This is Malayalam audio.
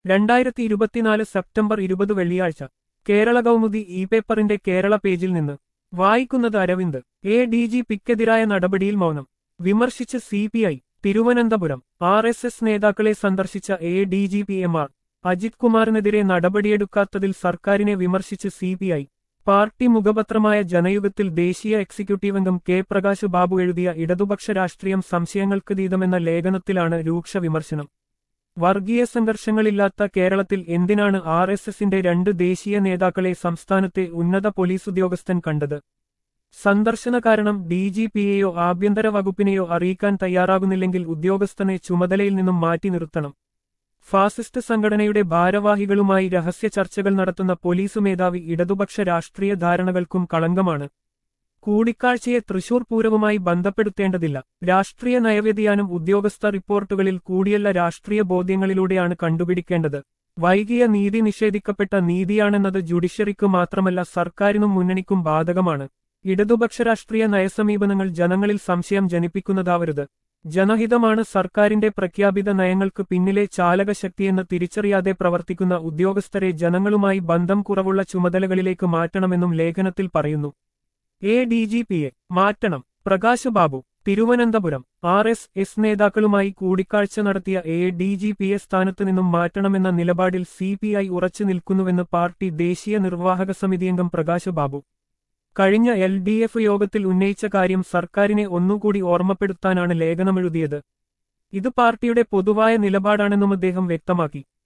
രണ്ടായിരത്തി ഇരുപത്തിനാല് സെപ്റ്റംബർ ഇരുപത് വെള്ളിയാഴ്ച കേരള കൗമുദി ഇ പേപ്പറിന്റെ കേരള പേജിൽ നിന്ന് വായിക്കുന്നത് അരവിന്ദ് എ ഡി ജി പിക്കെതിരായ നടപടിയിൽ മൗനം വിമർശിച്ച് C P I Thiruvananthapuram R S S നേതാക്കളെ സന്ദർശിച്ച A D G P M R Ajith കുമാറിനെതിരെ നടപടിയെടുക്കാത്തതിൽ സർക്കാരിനെ വിമർശിച്ച് സി പി ഐ പാർട്ടി മുഖപത്രമായ ജനയുഗത്തിൽ ദേശീയ എക്സിക്യൂട്ടീവ് അംഗം കെ പ്രകാശ് ബാബു എഴുതിയ ഇടതുപക്ഷ രാഷ്ട്രീയം സംശയങ്ങൾക്കതീതമെന്ന ലേഖനത്തിലാണ് രൂക്ഷ വിമർശനം വർഗീയ സംഘർഷങ്ങളില്ലാത്ത കേരളത്തിൽ എന്തിനാണ് ആർ എസ് എസിന്റെ രണ്ട് ദേശീയ നേതാക്കളെ സംസ്ഥാനത്തെ ഉന്നത പോലീസ് ഉദ്യോഗസ്ഥൻ കണ്ടത് സന്ദർശന കാരണം ഡി ജി പിയെയോ ആഭ്യന്തര വകുപ്പിനെയോ അറിയിക്കാൻ തയ്യാറാകുന്നില്ലെങ്കിൽ ഉദ്യോഗസ്ഥനെ ചുമതലയിൽ നിന്നും മാറ്റി നിർത്തണം ഫാസിസ്റ്റ് സംഘടനയുടെ ഭാരവാഹികളുമായി രഹസ്യ ചർച്ചകൾ നടത്തുന്ന പോലീസ് മേധാവി ഇടതുപക്ഷ രാഷ്ട്രീയ ധാരണകൾക്കും കളങ്കമാണ് കൂടിക്കാഴ്ചയെ തൃശൂർ പൂരവുമായി ബന്ധപ്പെടുത്തേണ്ടതില്ല രാഷ്ട്രീയ നയവ്യതിയാനം ഉദ്യോഗസ്ഥ റിപ്പോർട്ടുകളിൽ കൂടിയല്ല രാഷ്ട്രീയ ബോധ്യങ്ങളിലൂടെയാണ് കണ്ടുപിടിക്കേണ്ടത് വൈകിയ നീതി നിഷേധിക്കപ്പെട്ട നീതിയാണെന്നത് ജുഡീഷ്യറിക്ക് മാത്രമല്ല സർക്കാരിനും മുന്നണിക്കും ബാധകമാണ് ഇടതുപക്ഷ രാഷ്ട്രീയ നയസമീപനങ്ങൾ ജനങ്ങളിൽ സംശയം ജനിപ്പിക്കുന്നതാവരുത് ജനഹിതമാണ് സർക്കാരിന്റെ പ്രഖ്യാപിത നയങ്ങൾക്ക് പിന്നിലെ ചാലകശക്തിയെന്ന് തിരിച്ചറിയാതെ പ്രവർത്തിക്കുന്ന ഉദ്യോഗസ്ഥരെ ജനങ്ങളുമായി ബന്ധം കുറവുള്ള ചുമതലകളിലേക്ക് മാറ്റണമെന്നും ലേഖനത്തിൽ പറയുന്നു എ ഡി ജി പിയെ മാറ്റണം Prakash Babu Thiruvananthapuram R S S നേതാക്കളുമായി കൂടിക്കാഴ്ച നടത്തിയ എ ഡി ജി പിയെ സ്ഥാനത്ത് നിന്നും മാറ്റണമെന്ന നിലപാടിൽ സി പി ഐ ഉറച്ചു നിൽക്കുന്നുവെന്ന് പാർട്ടി ദേശീയ നിർവാഹക സമിതി അംഗം പ്രകാശ് ബാബു കഴിഞ്ഞ എൽ ഡി എഫ് യോഗത്തിൽ ഉന്നയിച്ച കാര്യം സർക്കാരിനെ ഒന്നുകൂടി ഓർമ്മപ്പെടുത്താനാണ് ലേഖനമെഴുതിയത് ഇത് പാർട്ടിയുടെ പൊതുവായ നിലപാടാണെന്നും അദ്ദേഹം വ്യക്തമാക്കി